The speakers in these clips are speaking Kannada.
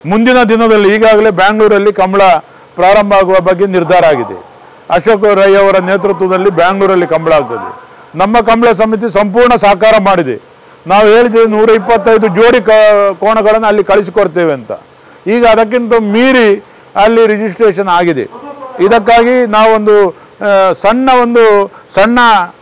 ಮುಂದಿನ ದಿನದಲ್ಲಿ ಈಗಾಗಲೇ ಬ್ಯಾಂಗ್ಳೂರಲ್ಲಿ ಕಂಬಳ ಪ್ರಾರಂಭ ಆಗುವ ಬಗ್ಗೆ ನಿರ್ಧಾರ ಆಗಿದೆ ಅಶೋಕ್ ರೈ ಅವರ ನೇತೃತ್ವದಲ್ಲಿ ಬ್ಯಾಂಗ್ಳೂರಲ್ಲಿ ಕಂಬಳ ಆಗ್ತದೆ ನಮ್ಮ ಕಂಬಳ ಸಮಿತಿ ಸಂಪೂರ್ಣ ಸಹಕಾರ ಮಾಡಿದೆ ನಾವು ಹೇಳಿದ್ದೇವೆ ನೂರ ಇಪ್ಪತ್ತೈದು ಜೋಡಿ ಕ ಕೋಣಗಳನ್ನು ಅಲ್ಲಿ ಕಳಿಸಿಕೊಡ್ತೇವೆ ಅಂತ ಈಗ ಅದಕ್ಕಿಂತ ಮೀರಿ ಅಲ್ಲಿ ರಿಜಿಸ್ಟ್ರೇಷನ್ ಆಗಿದೆ ಇದಕ್ಕಾಗಿ ನಾವೊಂದು ಆ, ಸಣ್ಣ ಒಂದು ಸಣ್ಣ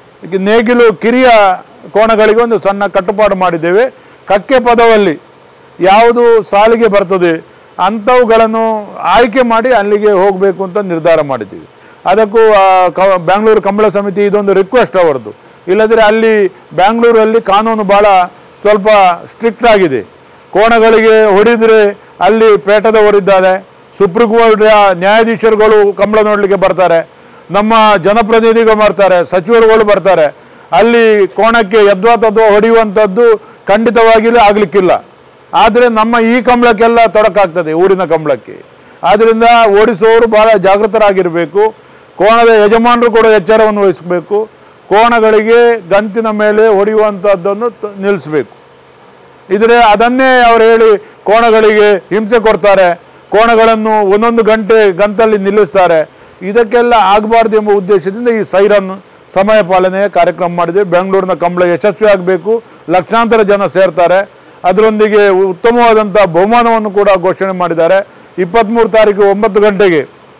ನೇಗಿಲು ಕಿರಿಯ ಕೋಣಗಳಿಗೆ ಒಂದು ಸಣ್ಣ ಕಟ್ಟುಪಾಡು ಮಾಡಿದ್ದೇವೆ ಕಕ್ಕೆ ಪದವಲ್ಲಿ ಯಾವುದು ಸಾಲಿಗೆ ಬರ್ತದೆ ಅಂಥವುಗಳನ್ನು ಆಯ್ಕೆ ಮಾಡಿ ಅಲ್ಲಿಗೆ ಹೋಗಬೇಕು ಅಂತ ನಿರ್ಧಾರ ಮಾಡಿದ್ದೀವಿ ಅದಕ್ಕೂ ಆ, ಕ ಬ್ಯಾಂಗ್ಳೂರು ಕಂಬಳ ಸಮಿತಿ ಇದೊಂದು ರಿಕ್ವೆಸ್ಟ್ ಅವರದ್ದು ಇಲ್ಲದ್ರೆ ಅಲ್ಲಿ ಬ್ಯಾಂಗ್ಳೂರಲ್ಲಿ ಕಾನೂನು ಭಾಳ ಸ್ವಲ್ಪ ಸ್ಟ್ರಿಕ್ಟ್ ಆಗಿದೆ ಕೋಣಗಳಿಗೆ ಹೊಡೆದ್ರೆ ಅಲ್ಲಿ ಪೇಟದವರಿದ್ದಾರೆ ಸುಪ್ರೀಂ ಕೋರ್ಟ್ ನ್ಯಾಯಾಧೀಶರುಗಳು ಕಂಬಳ ನೋಡಲಿಕ್ಕೆ ಬರ್ತಾರೆ ನಮ್ಮ ಜನಪ್ರತಿನಿಧಿಗಳು ಬರ್ತಾರೆ ಸಚಿವರುಗಳು ಬರ್ತಾರೆ ಅಲ್ಲಿ ಕೋಣಕ್ಕೆ ಯದ್ವಾ ತದ್ವಾ ಹೊಡೆಯುವಂಥದ್ದು ಖಂಡಿತವಾಗಿಯೂ ಆಗಲಿಕ್ಕಿಲ್ಲ ಆದರೆ ನಮ್ಮ ಈ ಕಂಬಳಕ್ಕೆಲ್ಲ ತೊಡಕಾಗ್ತದೆ ಊರಿನ ಕಂಬಳಕ್ಕೆ ಆದ್ದರಿಂದ ಓಡಿಸುವವರು ಬಹಳ ಜಾಗೃತರಾಗಿರಬೇಕು ಕೋಣದ ಯಜಮಾನರು ಕೂಡ ಎಚ್ಚರವನ್ನು ವಹಿಸಬೇಕು ಕೋಣಗಳಿಗೆ ಗಂತಿನ ಮೇಲೆ ಹೊಡೆಯುವಂಥದ್ದನ್ನು ತ- ನಿಲ್ಲಿಸಬೇಕು ಇದ್ರೆ ಅದನ್ನೇ ಅವರು ಹೇಳಿ ಕೋಣಗಳಿಗೆ ಹಿಂಸೆ ಕೊಡ್ತಾರೆ ಕೋಣಗಳನ್ನು ಒಂದೊಂದು ಗಂಟೆ ಗಂತಲ್ಲಿ ನಿಲ್ಲಿಸ್ತಾರೆ ಇದಕ್ಕೆಲ್ಲ ಆಗಬಾರ್ದು ಎಂಬ ಉದ್ದೇಶದಿಂದ ಈ ಸೈರನ್ ಸಮಯ ಪಾಲನೆಯ ಕಾರ್ಯಕ್ರಮ ಮಾಡಿದೆ ಬೆಂಗಳೂರಿನ ಕಂಬಳ ಯಶಸ್ವಿ ಆಗಬೇಕು ಲಕ್ಷಾಂತರ ಜನ ಸೇರ್ತಾರೆ ಅದರೊಂದಿಗೆ ಉತ್ತಮವಾದಂಥ ಬಹುಮಾನವನ್ನು ಕೂಡ ಘೋಷಣೆ ಮಾಡಿದ್ದಾರೆ ಇಪ್ಪತ್ತ್ಮೂರು ತಾರೀಕು ಒಂಬತ್ತು ಗಂಟೆಗೆ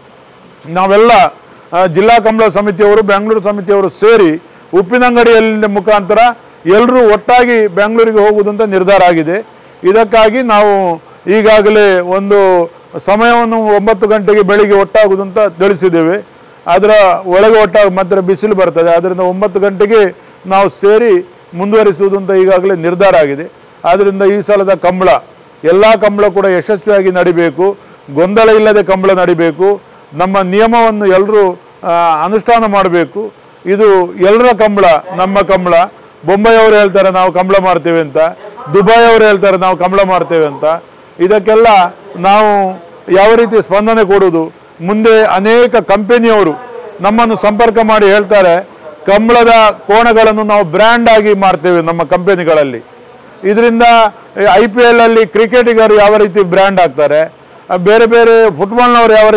ನಾವೆಲ್ಲ ಆ, ಜಿಲ್ಲಾ ಕಂಬಳ ಸಮಿತಿಯವರು ಬೆಂಗಳೂರು ಸಮಿತಿಯವರು ಸೇರಿ ಉಪ್ಪಿನಂಗಡಿಯಲ್ಲಿ ಮುಖಾಂತರ ಎಲ್ಲರೂ ಒಟ್ಟಾಗಿ ಬೆಂಗಳೂರಿಗೆ ಹೋಗುವುದಂತ ನಿರ್ಧಾರ ಆಗಿದೆ ಇದಕ್ಕಾಗಿ ನಾವು ಈಗಾಗಲೇ ಒಂದು ಸಮಯವನ್ನು ಒಂಬತ್ತು ಗಂಟೆಗೆ ಬೆಳಿಗ್ಗೆ ಒಟ್ಟಾಗುವುದಂತ ತಿಳಿಸಿದ್ದೇವೆ ಅದರ ಒಳಗೆ ಒಟ್ಟಾಗಿ ಮಾತ್ರ ಬಿಸಿಲು ಬರ್ತದೆ ಆದ್ದರಿಂದ ಒಂಬತ್ತು ಗಂಟೆಗೆ ನಾವು ಸೇರಿ ಮುಂದುವರಿಸುವುದು ಅಂತ ಈಗಾಗಲೇ ನಿರ್ಧಾರ ಆಗಿದೆ ಆದ್ದರಿಂದ ಈ ಸಲದ ಕಂಬಳ ಎಲ್ಲ ಕಂಬಳ ಕೂಡ ಯಶಸ್ವಿಯಾಗಿ ನಡಿಬೇಕು ಗೊಂದಲ ಇಲ್ಲದೆ ಕಂಬಳ ನಡಿಬೇಕು ನಮ್ಮ ನಿಯಮವನ್ನು ಎಲ್ಲರೂ ಅನುಷ್ಠಾನ ಮಾಡಬೇಕು ಇದು ಎಲ್ಲರ ಕಂಬಳ ನಮ್ಮ ಕಂಬಳ ಬೊಂಬೈ ಅವರು ಹೇಳ್ತಾರೆ ನಾವು ಕಂಬಳ ಮಾಡ್ತೇವೆ ಅಂತ ದುಬೈ ಅವರು ಹೇಳ್ತಾರೆ ನಾವು ಕಂಬಳ ಮಾಡ್ತೇವೆ ಅಂತ ಇದಕ್ಕೆಲ್ಲ ನಾವು ಯಾವ ರೀತಿ ಸ್ಪಂದನೆ ಕೊಡುವುದು ಮುಂದೆ ಅನೇಕ ಕಂಪನಿಯವರು ನಮ್ಮನ್ನು ಸಂಪರ್ಕ ಮಾಡಿ ಹೇಳ್ತಾರೆ ಕಂಬಳದ ಕೋಣಗಳನ್ನು ನಾವು ಬ್ರ್ಯಾಂಡ್ ಆಗಿ ಮಾಡ್ತೇವೆ ನಮ್ಮ ಕಂಪನಿಗಳಲ್ಲಿ ಇದರಿಂದ ಐ ಪಿ ಎಲ್ ಅಲ್ಲಿ ಕ್ರಿಕೆಟಿಗರು ಯಾವ ರೀತಿ ಬ್ರ್ಯಾಂಡ್ ಆಗ್ತಾರೆ ಆ ಬೇರೆ ಬೇರೆ ಫುಟ್ಬಾಲ್ನವರು ಯಾವ